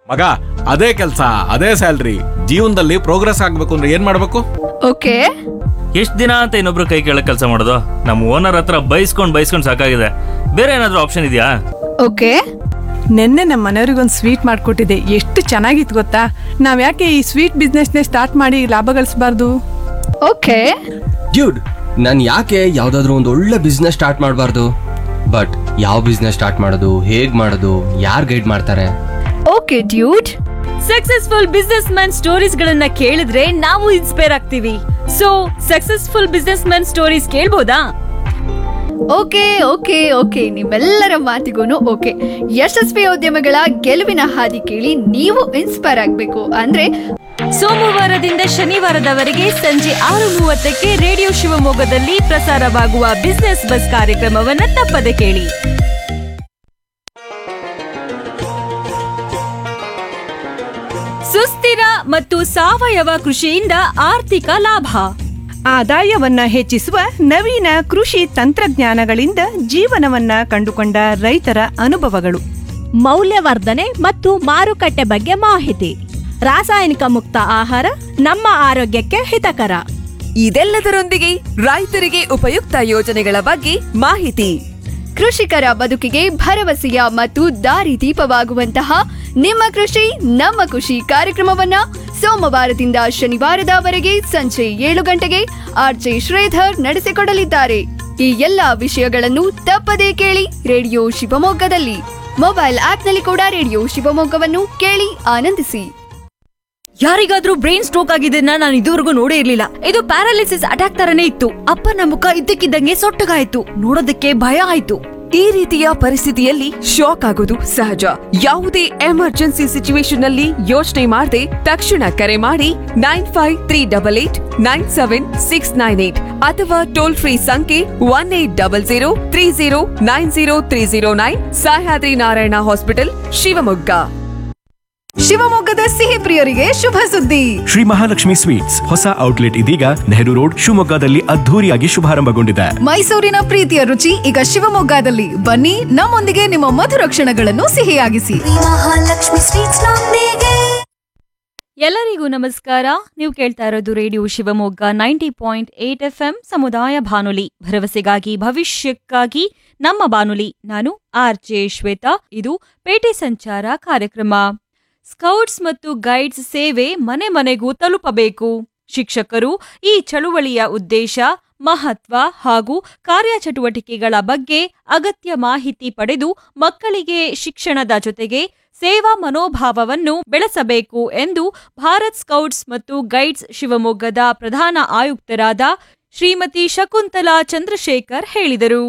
ಮಗ ಅದೇ ಕೆಲಸ ಅದೇ ಸ್ಯಾಲ್ರಿ ಜೀವನದಲ್ಲಿ ಪ್ರೋಗ್ರೆಸ್ ಆಗ್ಬೇಕು ಅಂದ್ರೆ ಏನ್ ಮಾಡ್ಬೇಕು ಓಕೆ ಎಷ್ಟ್ ದಿನ ಅಂತ ಇನ್ನೊಬ್ರು ಕೈ ಕೆಳಗ್ ಕೆಲಸ ಮಾಡೋದು ನಮ್ಮ ಓನರ್ ಹತ್ರ ಬೈಸ್ಕೊಂಡ್ ಬೈಸ್ಕೊಂಡ್ ಸಾಕಾಗಿದೆ ಬೇರೆ ಏನಾದ್ರೂ ಆಪ್ಷನ್ ಇದೆಯಾ ಓಕೆ ನಿನ್ನೆ ನಮ್ಮ ಮನೆಯವ್ರಿಗೊಂದು ಸ್ವೀಟ್ ಮಾಡಿಕೊಟ್ಟಿದ್ದೆ ಎಷ್ಟು ಚೆನ್ನಾಗಿತ್ತು ಗೊತ್ತಾ ನಾವು ಯಾಕೆ ಈ ಸ್ವೀಟ್ ಬಿಸ್ನೆಸ್ನೇ ಸ್ಟಾರ್ಟ್ ಮಾಡಿ ಲಾಭ ಗಳಿಸಬಾರ್ದು ಓಕೆ ಡ್ಯೂಡ್ ನಾನು ಯಾಕೆ ಯಾವುದಾದ್ರೂ ಒಂದು ಒಳ್ಳೆ ಬಿಸ್ನೆಸ್ ಸ್ಟಾರ್ಟ್ ಮಾಡಬಾರ್ದು ಬಟ್ ಯಾವ ಬಿಸ್ನೆಸ್ ಸ್ಟಾರ್ಟ್ ಮಾಡೋದು ಹೇಗ್ ಮಾಡೋದು ಯಾರು ಗೈಡ್ ಮಾಡ್ತಾರೆ okay dude successful businessman stories ಗಳನ್ನ ಕೇಳಿದ್ರೆ ನಾವು ಇನ್ಸ್ಪೈರ್ ಆಗ್ತೀವಿ so successful businessman stories ಕೇಳ್ಬೋದಾ ಓಕೆ ಓಕೆ ಓಕೆ ನಿಮ್ಮೆಲ್ಲರ ಮಾತಿಗೂ ಓಕೆ ಯಶಸ್ವಿ ಉದ್ಯಮಗಳ ಗೆಲುವಿನ ಹಾದಿ ಕೇಳಿ ನೀವು ಇನ್ಸ್ಪೈರ್ ಆಗಬೇಕು ಅಂದ್ರೆ ಸೋಮವಾರದಿಂದ ಶನಿವಾರದವರೆಗೆ ಸಂಜೆ ಆರು ಮೂವತ್ತಕ್ಕೆ ರೇಡಿಯೋ ಶಿವಮೊಗ್ಗದಲ್ಲಿ ಪ್ರಸಾರವಾಗುವ ಬಿಸ್ನೆಸ್ ಬಸ್ ಕಾರ್ಯಕ್ರಮವನ್ನ ತಪ್ಪದೆ ಕೇಳಿ ಸುಸ್ಥಿರ ಮತ್ತು ಸಾವಯವ ಕೃಷಿಯಿಂದ ಆರ್ಥಿಕ ಲಾಭ ಆದಾಯವನ್ನ ಹೆಚ್ಚಿಸುವ ನವೀನ ಕೃಷಿ ತಂತ್ರಜ್ಞಾನಗಳಿಂದ ಜೀವನವನ್ನ ಕಂಡುಕೊಂಡ ರೈತರ ಅನುಭವಗಳು ಮೌಲ್ಯವರ್ಧನೆ ಮತ್ತು ಮಾರುಕಟ್ಟೆ ಬಗ್ಗೆ ಮಾಹಿತಿ ರಾಸಾಯನಿಕ ಮುಕ್ತ ಆಹಾರ ನಮ್ಮ ಆರೋಗ್ಯಕ್ಕೆ ಹಿತಕರ ಇದೆಲ್ಲದರೊಂದಿಗೆ ರೈತರಿಗೆ ಉಪಯುಕ್ತ ಯೋಜನೆಗಳ ಬಗ್ಗೆ ಮಾಹಿತಿ ಕೃಷಿಕರ ಬದುಕಿಗೆ ಭರವಸೆಯ ಮತ್ತು ದಾರಿದೀಪವಾಗುವಂತಹ ನಿಮ್ಮ ಕೃಷಿ ನಮ್ಮ ಖುಷಿ ಕಾರ್ಯಕ್ರಮವನ್ನ ಸೋಮವಾರದಿಂದ ಶನಿವಾರದವರೆಗೆ ಸಂಜೆ ಏಳು ಗಂಟೆಗೆ ಆರ್ಜೆ ಶ್ರೀಧರ್ ನಡೆಸಿಕೊಡಲಿದ್ದಾರೆ ಈ ಎಲ್ಲಾ ವಿಷಯಗಳನ್ನು ತಪ್ಪದೇ ಕೇಳಿ ರೇಡಿಯೋ ಶಿವಮೊಗ್ಗದಲ್ಲಿ ಮೊಬೈಲ್ ಆಪ್ನಲ್ಲಿ ಕೂಡ ರೇಡಿಯೋ ಶಿವಮೊಗ್ಗವನ್ನು ಕೇಳಿ ಆನಂದಿಸಿ ಯಾರಿಗಾದ್ರೂ ಬ್ರೈನ್ ಸ್ಟ್ರೋಕ್ ಆಗಿದ್ದನ್ನ ನಾನು ಇದುವರೆಗೂ ನೋಡೇ ಇರ್ಲಿಲ್ಲ ಇದು ಪ್ಯಾರಾಲಿಸಿಸ್ ಅಟ್ಯಾಕ್ ತರನೇ ಇತ್ತು ಅಪ್ಪನ ಮುಖ ಇದ್ದಕ್ಕಿದ್ದಂಗೆ ಸೊಟ್ಟಗಾಯ್ತು ನೋಡೋದಕ್ಕೆ ಭಯ ಆಯ್ತು ಈ ರೀತಿಯ ಪರಿಸ್ಥಿತಿಯಲ್ಲಿ ಶಾಕ್ ಆಗೋದು ಸಹಜ ಯಾವುದೇ ಎಮರ್ಜೆನ್ಸಿ ಸಿಚುವೇಶನ್ ನಲ್ಲಿ ಯೋಚನೆ ಮಾಡದೆ ತಕ್ಷಣ ಕರೆ ಮಾಡಿ nine five three double eight nine seven six nine eight ಅಥವಾ ಟೋಲ್ ಫ್ರೀ ಸಂಖ್ಯೆ one eight double zero three zero nine zero three zero nine Sahyadri Narayana hospital Shivamogga ಶಿವಮೊಗ್ಗದ ಸಿಹಿ ಪ್ರಿಯರಿಗೆ ಶುಭ ಸುದ್ದಿ ಶ್ರೀ ಮಹಾಲಕ್ಷ್ಮಿ ಸ್ವೀಟ್ಸ್ ಹೊಸ ಔಟ್ಲೆಟ್ ಇದೀಗ ನೆಹರು ರೋಡ್ ಶಿವಮೊಗ್ಗದಲ್ಲಿ ಅದ್ಧೂರಿಯಾಗಿ ಶುಭಾರಂಭಗೊಂಡಿದೆ ಮೈಸೂರಿನ ಪ್ರೀತಿಯ ರುಚಿ ಈಗ ಶಿವಮೊಗ್ಗದಲ್ಲಿ ಬನ್ನಿ ನಮ್ಮೊಂದಿಗೆ ನಿಮ್ಮ ಮಧುರ ಕ್ಷಣಗಳನ್ನು ಸಿಹಿಯಾಗಿಸಿ ಎಲ್ಲರಿಗೂ ನಮಸ್ಕಾರ ನೀವು ಕೇಳ್ತಾ ಇರೋದು radio Shivamogga ninety point eight F M ಸಮುದಾಯ ಬಾನುಲಿ ಭರವಸೆಗಾಗಿ ಭವಿಷ್ಯಕ್ಕಾಗಿ ನಮ್ಮ ಬಾನುಲಿ ನಾನು ಆರ್ ಜೆ ಶ್ವೇತಾ ಇದು ಪೇಟೆ ಸಂಚಾರ ಕಾರ್ಯಕ್ರಮ ಸ್ಕೌಟ್ಸ್ ಮತ್ತು ಗೈಡ್ಸ್ ಸೇವೆ ಮನೆ ಮನೆಗೂ ತಲುಪಬೇಕು ಶಿಕ್ಷಕರು ಈ ಚಳುವಳಿಯ ಉದ್ದೇಶ ಮಹತ್ವ ಹಾಗೂ ಕಾರ್ಯಚಟುವಟಿಕೆಗಳ ಬಗ್ಗೆ ಅಗತ್ಯ ಮಾಹಿತಿ ಪಡೆದು ಮಕ್ಕಳಿಗೆ ಶಿಕ್ಷಣದ ಜೊತೆಗೆ ಸೇವಾ ಮನೋಭಾವವನ್ನು ಬೆಳೆಸಬೇಕು ಎಂದು ಭಾರತ್ ಸ್ಕೌಟ್ಸ್ ಮತ್ತು ಗೈಡ್ಸ್ ಶಿವಮೊಗ್ಗದ ಪ್ರಧಾನ ಆಯುಕ್ತರಾದ ಶ್ರೀಮತಿ ಶಕುಂತಲಾ ಚಂದ್ರಶೇಖರ್ ಹೇಳಿದರು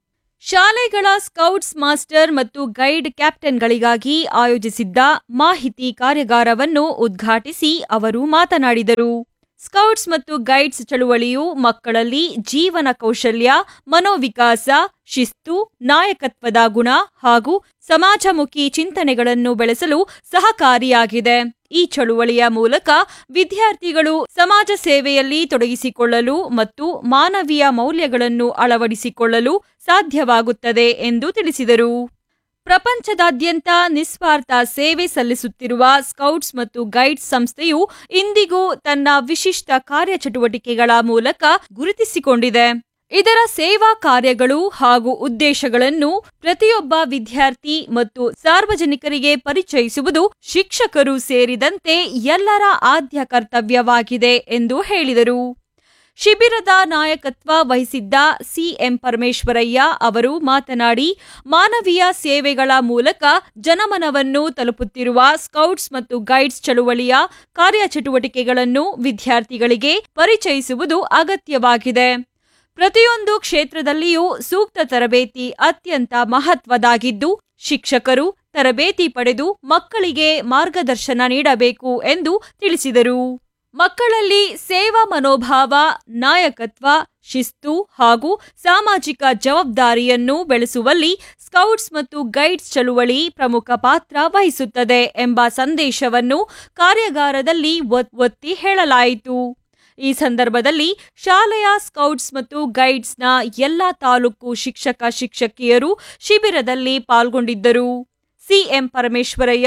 ಶಾಲೆಗಳ ಸ್ಕೌಟ್ಸ್ ಮಾಸ್ಟರ್ ಮತ್ತು ಗೈಡ್ ಕ್ಯಾಪ್ಟನ್ಗಳಿಗಾಗಿ ಆಯೋಜಿಸಿದ್ದ ಮಾಹಿತಿ ಕಾರ್ಯಾಗಾರವನ್ನು ಉದ್ಘಾಟಿಸಿ ಅವರು ಮಾತನಾಡಿದರು ಸ್ಕೌಟ್ಸ್ ಮತ್ತು ಗೈಡ್ಸ್ ಚಳುವಳಿಯು ಮಕ್ಕಳಲ್ಲಿ ಜೀವನ ಕೌಶಲ್ಯ ಮನೋವಿಕಾಸ ಶಿಸ್ತು ನಾಯಕತ್ವದ ಗುಣ ಹಾಗೂ ಸಮಾಜಮುಖಿ ಚಿಂತನೆಗಳನ್ನು ಬೆಳೆಸಲು ಸಹಕಾರಿಯಾಗಿದೆ ಈ ಚಳುವಳಿಯ ಮೂಲಕ ವಿದ್ಯಾರ್ಥಿಗಳು ಸಮಾಜ ಸೇವೆಯಲ್ಲಿ ತೊಡಗಿಸಿಕೊಳ್ಳಲು ಮತ್ತು ಮಾನವೀಯ ಮೌಲ್ಯಗಳನ್ನು ಅಳವಡಿಸಿಕೊಳ್ಳಲು ಸಾಧ್ಯವಾಗುತ್ತದೆ ಎಂದು ತಿಳಿಸಿದರು ಪ್ರಪಂಚದಾದ್ಯಂತ ನಿಸ್ವಾರ್ಥ ಸೇವೆ ಸಲ್ಲಿಸುತ್ತಿರುವ ಸ್ಕೌಟ್ಸ್ ಮತ್ತು ಗೈಡ್ಸ್ ಸಂಸ್ಥೆಯು ಇಂದಿಗೂ ತನ್ನ ವಿಶಿಷ್ಟ ಕಾರ್ಯಚಟುವಟಿಕೆಗಳ ಮೂಲಕ ಗುರುತಿಸಿಕೊಂಡಿದೆ ಇದರ ಸೇವಾ ಕಾರ್ಯಗಳು ಹಾಗೂ ಉದ್ದೇಶಗಳನ್ನು ಪ್ರತಿಯೊಬ್ಬ ವಿದ್ಯಾರ್ಥಿ ಮತ್ತು ಸಾರ್ವಜನಿಕರಿಗೆ ಪರಿಚಯಿಸುವುದು ಶಿಕ್ಷಕರು ಸೇರಿದಂತೆ ಎಲ್ಲರ ಆದ್ಯ ಕರ್ತವ್ಯವಾಗಿದೆ ಎಂದು ಹೇಳಿದರು ಶಿಬಿರದ ನಾಯಕತ್ವ ವಹಿಸಿದ್ದ ಸಿಎಂ ಪರಮೇಶ್ವರಯ್ಯ ಅವರು ಮಾತನಾಡಿ ಮಾನವೀಯ ಸೇವೆಗಳ ಮೂಲಕ ಜನಮನವನ್ನು ತಲುಪುತ್ತಿರುವ ಸ್ಕೌಟ್ಸ್ ಮತ್ತು ಗೈಡ್ಸ್ ಚಳುವಳಿಯ ಕಾರ್ಯಚಟುವಟಿಕೆಗಳನ್ನು ವಿದ್ಯಾರ್ಥಿಗಳಿಗೆ ಪರಿಚಯಿಸುವುದು ಅಗತ್ಯವಾಗಿದೆ ಪ್ರತಿಯೊಂದು ಕ್ಷೇತ್ರದಲ್ಲಿಯೂ ಸೂಕ್ತ ತರಬೇತಿ ಅತ್ಯಂತ ಮಹತ್ವದಾಗಿದ್ದು ಶಿಕ್ಷಕರು ತರಬೇತಿ ಪಡೆದು ಮಕ್ಕಳಿಗೆ ಮಾರ್ಗದರ್ಶನ ನೀಡಬೇಕು ಎಂದು ತಿಳಿಸಿದರು ಮಕ್ಕಳಲ್ಲಿ ಸೇವಾ ಮನೋಭಾವ ನಾಯಕತ್ವ ಶಿಸ್ತು ಹಾಗೂ ಸಾಮಾಜಿಕ ಜವಾಬ್ದಾರಿಯನ್ನು ಬೆಳೆಸುವಲ್ಲಿ ಸ್ಕೌಟ್ಸ್ ಮತ್ತು ಗೈಡ್ಸ್ ಚಳುವಳಿ ಪ್ರಮುಖ ಪಾತ್ರ ವಹಿಸುತ್ತದೆ ಎಂಬ ಸಂದೇಶವನ್ನು ಕಾರ್ಯಾಗಾರದಲ್ಲಿ ಒತ್- ಒತ್ತಿ ಹೇಳಲಾಯಿತು ಈ ಸಂದರ್ಭದಲ್ಲಿ ಶಾಲೆಯ ಸ್ಕೌಟ್ಸ್ ಮತ್ತು ಗೈಡ್ಸ್ನ ಎಲ್ಲ ತಾಲೂಕು ಶಿಕ್ಷಕ ಶಿಕ್ಷಕಿಯರು ಶಿಬಿರದಲ್ಲಿ ಪಾಲ್ಗೊಂಡಿದ್ದರು ಸಿಎಂ ಪರಮೇಶ್ವರಯ್ಯ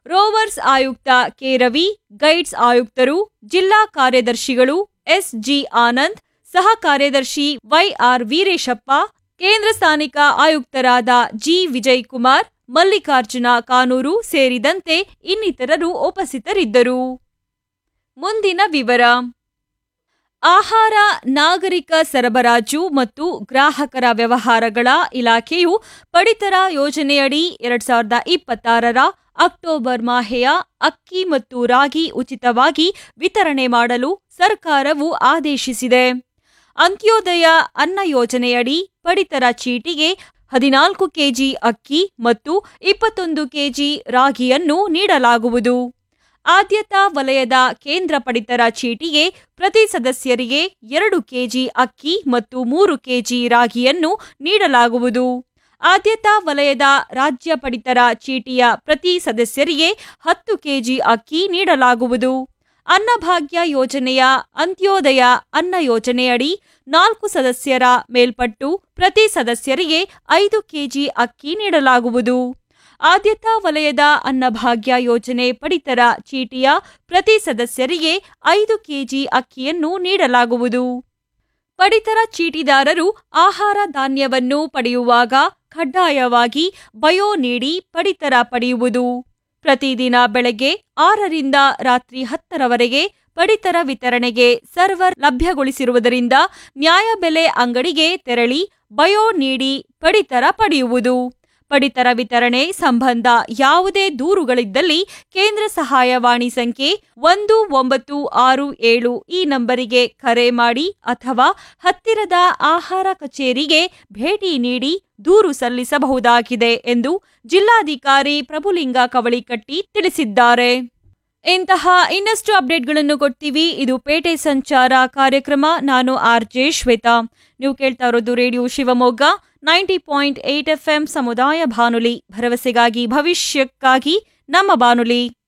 ರೋವರ್ಸ್ ಆಯುಕ್ತ ಕೆ ರವಿ ಗೈಡ್ಸ್ ಆಯುಕ್ತರು ಜಿಲ್ಲಾ ಕಾರ್ಯದರ್ಶಿಗಳು ಎಸ್ಜಿ ಆನಂದ್ ಸಹ ಕಾರ್ಯದರ್ಶಿ ವೈಆರ್ ವೀರೇಶಪ್ಪ ಕೇಂದ್ರ ಸ್ಥಾನಿಕ ಆಯುಕ್ತರಾದ ಜಿ ವಿಜಯ್ ಕುಮಾರ್ ಮಲ್ಲಿಕಾರ್ಜುನ ಕಾನೂರು ಸೇರಿದಂತೆ ಇನ್ನಿತರರು ಉಪಸ್ಥಿತರಿದ್ದರು ಮುಂದಿನ ವಿವರ ಆಹಾರ ನಾಗರಿಕ ಸರಬರಾಜು ಮತ್ತು ಗ್ರಾಹಕರ ವ್ಯವಹಾರಗಳ ಇಲಾಖೆಯು ಪಡಿತರ ಯೋಜನೆಯಡಿ ಎರಡ್ ಸಾವಿರದ ಇಪ್ಪತ್ತಾರರ ಅಕ್ಟೋಬರ್ ಮಾಹೆಯ ಅಕ್ಕಿ ಮತ್ತು ರಾಗಿ ಉಚಿತವಾಗಿ ವಿತರಣೆ ಮಾಡಲು ಸರ್ಕಾರವು ಆದೇಶಿಸಿದೆ ಅಂತ್ಯೋದಯ ಅನ್ನ ಯೋಜನೆಯಡಿ ಪಡಿತರ ಚೀಟಿಗೆ ಹದಿನಾಲ್ಕು ಕೆಜಿ ಅಕ್ಕಿ ಮತ್ತು ಇಪ್ಪತ್ತೊಂದು ಕೆಜಿ ರಾಗಿಯನ್ನು ನೀಡಲಾಗುವುದು ಆದ್ಯತಾ ವಲಯದ ಕೇಂದ್ರ ಪಡಿತರ ಚೀಟಿಗೆ ಪ್ರತಿ ಸದಸ್ಯರಿಗೆ ಎರಡು ಕೆಜಿ ಅಕ್ಕಿ ಮತ್ತು ಮೂರು ಕೆಜಿ ರಾಗಿಯನ್ನು ನೀಡಲಾಗುವುದು ಆದ್ಯತಾ ವಲಯದ ರಾಜ್ಯ ಪಡಿತರ ಚೀಟಿಯ ಪ್ರತಿ ಸದಸ್ಯರಿಗೆ ಹತ್ತು ಕೆಜಿ ಅಕ್ಕಿ ನೀಡಲಾಗುವುದು ಅನ್ನಭಾಗ್ಯ ಯೋಜನೆಯ ಅಂತ್ಯೋದಯ ಅನ್ನ ಯೋಜನೆಯಡಿ ನಾಲ್ಕು ಸದಸ್ಯರ ಮೇಲ್ಪಟ್ಟು ಪ್ರತಿ ಸದಸ್ಯರಿಗೆ ಐದು ಕೆಜಿ ಅಕ್ಕಿ ನೀಡಲಾಗುವುದು ಆದ್ಯತಾ ವಲಯದ ಅನ್ನಭಾಗ್ಯ ಯೋಜನೆ ಪಡಿತರ ಚೀಟಿಯ ಪ್ರತಿ ಸದಸ್ಯರಿಗೆ ಐದು ಕೆಜಿ ಅಕ್ಕಿಯನ್ನು ನೀಡಲಾಗುವುದು ಪಡಿತರ ಚೀಟಿದಾರರು ಆಹಾರ ಧಾನ್ಯವನ್ನು ಪಡೆಯುವಾಗ ಕಡ್ಡಾಯವಾಗಿ ಬಯೋ ನೀಡಿ ಪಡಿತರ ಪಡೆಯುವುದು ಪ್ರತಿದಿನ ಬೆಳಗ್ಗೆ ಆರರಿಂದ ರಾತ್ರಿ ಹತ್ತರವರೆಗೆ ಪಡಿತರ ವಿತರಣೆಗೆ ಸರ್ವರ್ ಲಭ್ಯಗೊಳಿಸಿರುವುದರಿಂದ ನ್ಯಾಯಬೆಲೆ ಅಂಗಡಿಗೆ ತೆರಳಿ ಬಯೋ ನೀಡಿ ಪಡಿತರ ಪಡೆಯುವುದು ಪಡಿತರ ವಿತರಣೆ ಸಂಬಂಧ ಯಾವುದೇ ದೂರುಗಳಿದ್ದಲ್ಲಿ ಕೇಂದ್ರ ಸಹಾಯವಾಣಿ ಸಂಖ್ಯೆ ಒಂದು ಒಂಬತ್ತು ಆರು ಏಳು ಈ ನಂಬರಿಗೆ ಕರೆ ಮಾಡಿ ಅಥವಾ ಹತ್ತಿರದ ಆಹಾರ ಕಚೇರಿಗೆ ಭೇಟಿ ನೀಡಿ ದೂರು ಸಲ್ಲಿಸಬಹುದಾಗಿದೆ ಎಂದು ಜಿಲ್ಲಾಧಿಕಾರಿ ಪ್ರಭುಲಿಂಗ ಕವಳಿಕಟ್ಟಿ ತಿಳಿಸಿದ್ದಾರೆ ಇಂತಹ ಇನ್ನಷ್ಟು ಅಪ್ಡೇಟ್ಗಳನ್ನು ಕೊಡ್ತೀವಿ ಇದು ಪೇಟೆ ಸಂಚಾರ ಕಾರ್ಯಕ್ರಮ ನಾನು ಆರ್ ಜೆ ಶ್ವೇತಾ ನೀವು ಕೇಳ್ತಾ ಇರೋದು radio Shivamogga ninety point eight F M ಸಮುದಾಯ ಬಾನುಲಿ ಭರವಸೆಗಾಗಿ ಭವಿಷ್ಯಕ್ಕಾಗಿ ನಮ್ಮ ಬಾನುಲಿ